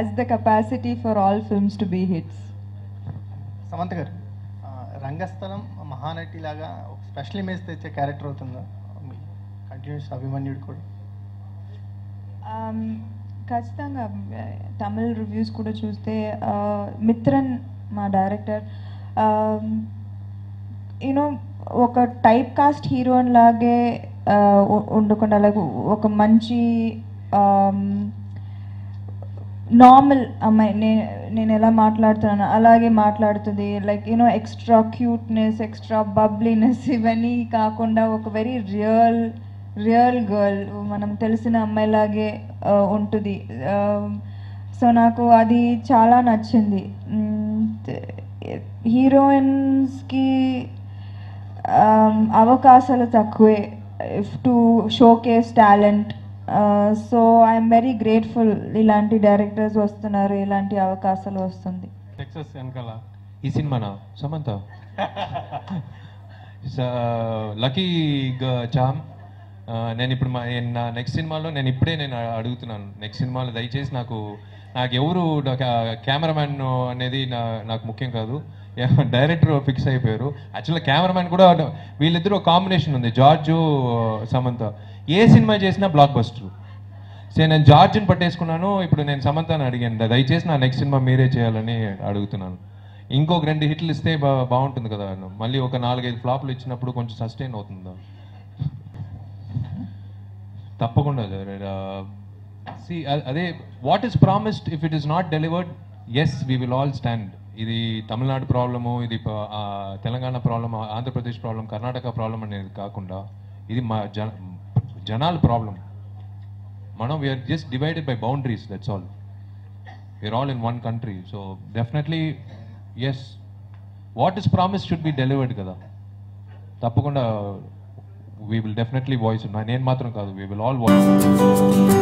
has the capacity for all films to be hits. Samantha గారు ఆ, రంగస్థలం మహానటి లాగా ఒక స్పెషల్ ఇమేజ్ తెచ్చే క్యారెక్టర్ అవుతుందా కంటిన్యూస్ అభిమన్యుడు కూడా Um, ఖచ్చితంగా తమిళ్ రివ్యూస్ కూడా చూస్తే uh, మిత్రన్ మా డైరెక్టర్ యూనో ఒక టైప్ కాస్ట్ హీరోయిన్ లాగే uh, ఉ- ఉండకుండా లైక్ ఒక మంచి నార్మల్ అమ్మాయి నేను నేను ఎలా మాట్లాడుతున్నాను అలాగే మాట్లాడుతుంది like you know extra cuteness extra bubbliness ఇవన్నీ కాకుండా ఒక వెరీ రియల్ రియల్ గర్ల్ మనం తెలిసిన అమ్మాయిలాగే ఆ, ఉంటుంది సో నాకు అది చాలా నచ్చింది హీరోయిన్స్కి అవకాశాలు తక్కువే if to showcase talent so I'm very grateful ఇలాంటి డైరెక్టర్స్ వస్తున్నారు ఇలాంటి అవకాశాలు వస్తుంది టెక్సస్ వెనకాల ఈ సినిమానా సమంత లక్కీ చామ్ నేను ఇప్పుడు మా నేను నా నెక్స్ట్ సినిమాలో నేను ఇప్పుడే నేను అడుగుతున్నాను నెక్స్ట్ సినిమాలో దయచేసి నాకు నాకు ఎవరు కెమెరామ్యాన్ అనేది నా నాకు ముఖ్యం కాదు డైరెక్టర్ ఫిక్స్ అయిపోయారు యాక్చువల్గా కెమెరామ్యాన్ కూడా వీళ్ళిద్దరూ కాంబినేషన్ ఉంది జార్జు సమంత ఏ సినిమా చేసినా బ్లాక్ బస్టర్ సో నేను జార్జ్ని పట్టేసుకున్నాను ఇప్పుడు నేను సమంతాన్ని అడిగాను దయచేసి నా నెక్స్ట్ సినిమా మీరే చేయాలని అడుగుతున్నాను ఇంకొక రెండు హిట్లు ఇస్తే బా బాగుంటుంది కదా మళ్ళీ ఒక నాలుగైదు ఫ్లాప్లు ఇచ్చినప్పుడు కొంచెం సస్టైన్ అవుతుందా తప్పకుండా సి అదే what is promised if it is not delivered as we will all stand ఇది తమిళనాడు ప్రాబ్లము ఇది ప- ఆ, Telangana problem Andhra Pradesh problem Karnataka problem అనేది కాకుండా ఇది మా జన జనాల ప్రాబ్లం మనం we're just divided by boundaries that's all we're all in one country so definitely as what is promise should be delivered కదా తప్పకుండా వీ విల్ డెఫినెట్లీ వాయిస్ నేను మాత్రం కాదు వీ విల్ ఆల్ వాయిస్